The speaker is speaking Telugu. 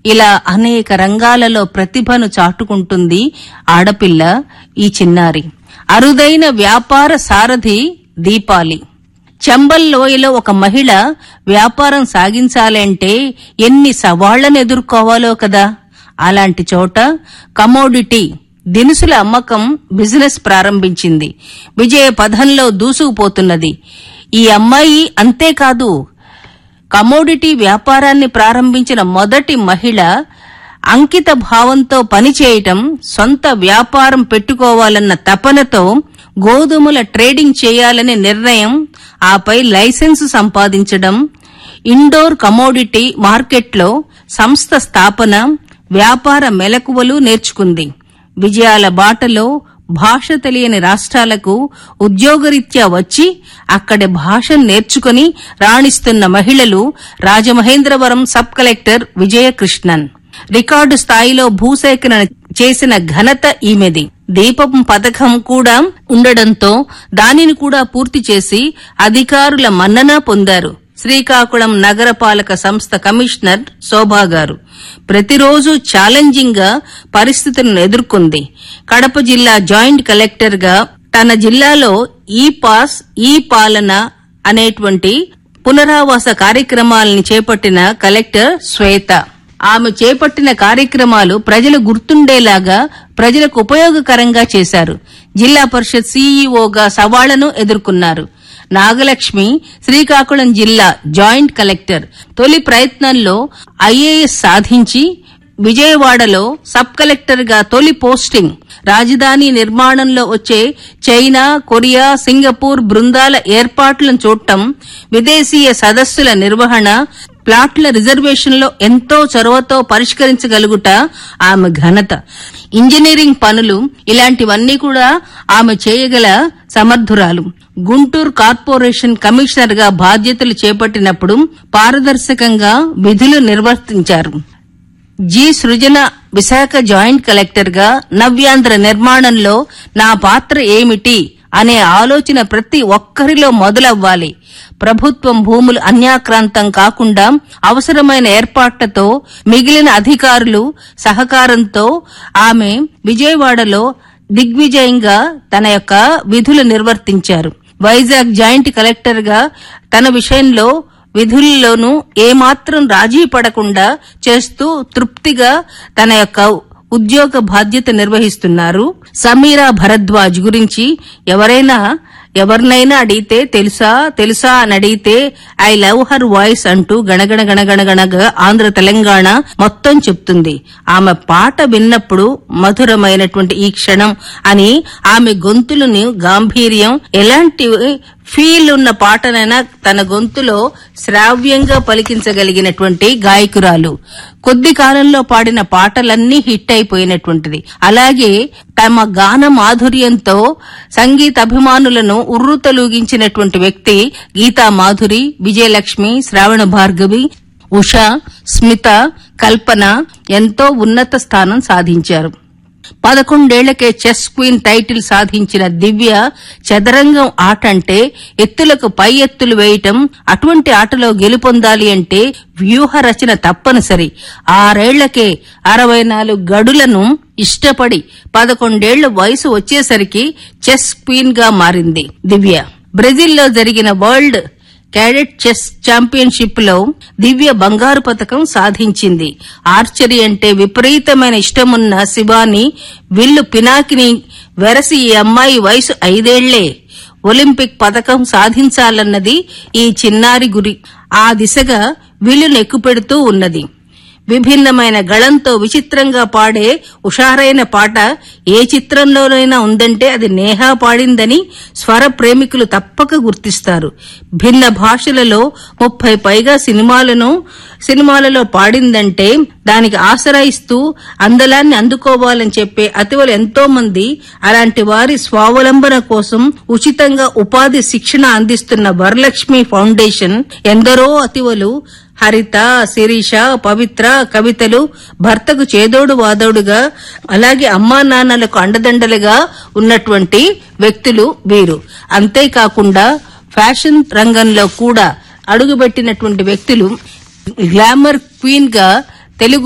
ఇలా అనేక రంగాలలో ప్రతిభను చాటుకుంటుంది ఆడపిల్ల ఈ చిన్నారి అరుదైన వ్యాపార సారథి దీపాలి చంబల్ లోయలో ఒక మహిళ వ్యాపారం సాగించాలంటే ఎన్ని సవాళ్లను ఎదుర్కోవాలో కదా అలాంటి చోట కమోడిటీ దినుసుల అమ్మకం బిజినెస్ ప్రారంభించింది విజయ పథంలో దూసుకుపోతున్నది ఈ అమ్మాయి అంతేకాదు కమోడిటీ వ్యాపారాన్ని ప్రారంభించిన మొదటి మహిళ అంకిత భావంతో పనిచేయటం సొంత వ్యాపారం పెట్టుకోవాలన్న తపనతో గోధుమల ట్రేడింగ్ చేయాలనే నిర్ణయం ఆపై లైసెన్సు సంపాదించడం ఇండోర్ కమోడిటీ మార్కెట్లో సంస్థ స్థాపన వ్యాపార మెలకువలు నేర్చుకుంది విజయాల బాటలో భాష తెలియని రాష్ట్రాలకు ఉద్యోగరీత్యా వచ్చి అక్కడి భాషను నేర్చుకుని రాణిస్తున్న మహిళలు Rajamahendravaram sub collector Vijayakrishnan record స్థాయిలో భూసేకరణ చేసిన ఘనత ఈమెది దీపం పథకం కూడా ఉండడంతో దానిని కూడా పూర్తి చేసి అధికారుల మన్నన పొందారు శ్రీకాకుళం నగరపాలక సంస్థ కమిషనర్ శోభా గారు ప్రతిరోజు ఛాలెంజింగ్ గా పరిస్థితులను ఎదుర్కొంది కడప జిల్లా జాయింట్ కలెక్టర్ గా తన జిల్లాలో ఈ పాస్ ఈ పాలన అనేటువంటి పునరావాస కార్యక్రమాలని చేపట్టిన కలెక్టర్ శ్వేత ఆమె చేపట్టిన కార్యక్రమాలు ప్రజలు గుర్తుండేలాగా ప్రజలకు ఉపయోగకరంగా చేశారు జిల్లా పరిషత్ సీఈఓగా సవాళ్లను ఎదుర్కొన్నారు నాగలక్ష్మి శ్రీకాకుళం జిల్లా జాయింట్ కలెక్టర్ తొలి ప్రయత్నంలో ఐఏఎస్ సాధించి విజయవాడలో సబ్ కలెక్టర్ గా తొలి పోస్టింగ్ రాజధాని నిర్మాణంలో వచ్చే చైనా కొరియా సింగపూర్ బృందాల ఏర్పాట్లను చూడటం విదేశీయ సదస్సుల నిర్వహణ ప్లాట్ల రిజర్వేషన్లో ఎంతో చొరవతో పరిష్కరించగలుగుట ఆమె ఘనత ఇంజనీరింగ్ పనులు ఇలాంటివన్నీ కూడా ఆమె చేయగల సమర్థురాలు గుంటూరు కార్పొరేషన్ కమిషనర్ గా బాధ్యతలు చేపట్టినప్పుడు పారదర్శకంగా విధులు నిర్వర్తించారు G Srujana Visakha joint collector గా నవ్యాంధ్ర నిర్మాణంలో నా పాత్ర ఏమిటి అనే ఆలోచన ప్రతి ఒక్కరిలో మొదలవ్వాలి ప్రభుత్వం భూములు అన్యాక్రాంతం కాకుండా అవసరమైన ఏర్పాట్లతో మిగిలిన అధికారులు సహకారంతో ఆమె విజయవాడలో దిగ్విజయంగా తన యొక్క విధులు నిర్వర్తించారు వైజాగ్ జాయింట్ కలెక్టర్ గా తన విషయంలో విధుల్లోనూ ఏమాత్రం రాజీ పడకుండా చేస్తూ తృప్తిగా తన యొక్క ఉద్యోగ బాధ్యత నిర్వహిస్తున్నారు సమీరా భరద్వాజ్ గురించి ఎవరైనా ఎవరినైనా అడిగితే తెలుసా తెలుసా అని అడిగితే ఐ లవ్ హర్ వాయిస్ అంటూ గణగణ గణగణ గణగా ఆంధ్ర తెలంగాణ మొత్తం చెప్తుంది ఆమె పాట విన్నప్పుడు మధురమైనటువంటి ఈ క్షణం అని ఆమె గొంతులను గాంభీర్యం ఎలాంటి ఫీల్ ఉన్న పాటనైనా తన గొంతులో శ్రావ్యంగా పలికించగలిగినటువంటి గాయకురాలు కొద్ది కాలంలో పాడిన పాటలన్నీ హిట్ అయిపోయినటువంటిది అలాగే తమ గాన మాధుర్యంతో సంగీత అభిమానులను ఉర్రూతలూగించినటువంటి వ్యక్తి గీతా మాధురి విజయలక్ష్మి శ్రావణ భార్గవి ఉషా స్మిత కల్పన ఎంతో ఉన్నత స్థానం సాధించారు పదకొండేళ్లకే చెస్ క్వీన్ టైటిల్ సాధించిన దివ్య చదరంగం ఆట అంటే ఎత్తులకు పై ఎత్తులు వేయటం అటువంటి ఆటలో గెలుపొందాలి అంటే వ్యూహ రచన తప్పనిసరి ఆరేళ్లకే అరవై నాలుగు గడులను ఇష్టపడి పదకొండేళ్ల వయసు వచ్చేసరికి చెస్ క్వీన్ గా మారింది దివ్య బ్రెజిల్లో జరిగిన వరల్డ్ క్యాడెట్ చెస్ ఛాంపియన్షిప్ లో దివ్య బంగారు పతకం సాధించింది ఆర్చరీ అంటే విపరీతమైన ఇష్టమున్న శివాని విల్లు పినాకిని వెరసి ఈ అమ్మాయి వయసు ఐదేళ్లే ఒలింపిక్ పతకం సాధించాలన్నది ఈ చిన్నారి గురి ఆ దిశగా విల్లును ఎక్కుపెడుతూ ఉన్నది విభిన్నమైన గళంతో విచిత్రంగా పాడే ఉషారైన పాట ఏ చిత్రంలోనైనా ఉందంటే అది నేహా పాడిందని స్వర ప్రేమికులు తప్పక గుర్తిస్తారు భిన్న భాషలలో ముప్పై పైగా సినిమాలను సినిమాలలో పాడిందంటే దానికి ఆసరా ఇస్తూ అందలాన్ని అందుకోవాలని చెప్పే అతివలు ఎంతో మంది అలాంటి వారి స్వావలంబన కోసం ఉచితంగా ఉపాధి శిక్షణ అందిస్తున్న వరలక్ష్మి ఫౌండేషన్ ఎందరో అతివలు హరిత శిరీష పవిత్ర కవితలు భర్తకు చేదోడు వాదోడుగా అలాగే అమ్మా నాన్నలకు అండదండలుగా ఉన్నటువంటి వ్యక్తులు వీరు అంతేకాకుండా ఫ్యాషన్ రంగంలో కూడా అడుగుపెట్టినటువంటి వ్యక్తులు గ్లామర్ క్వీన్ గా తెలుగు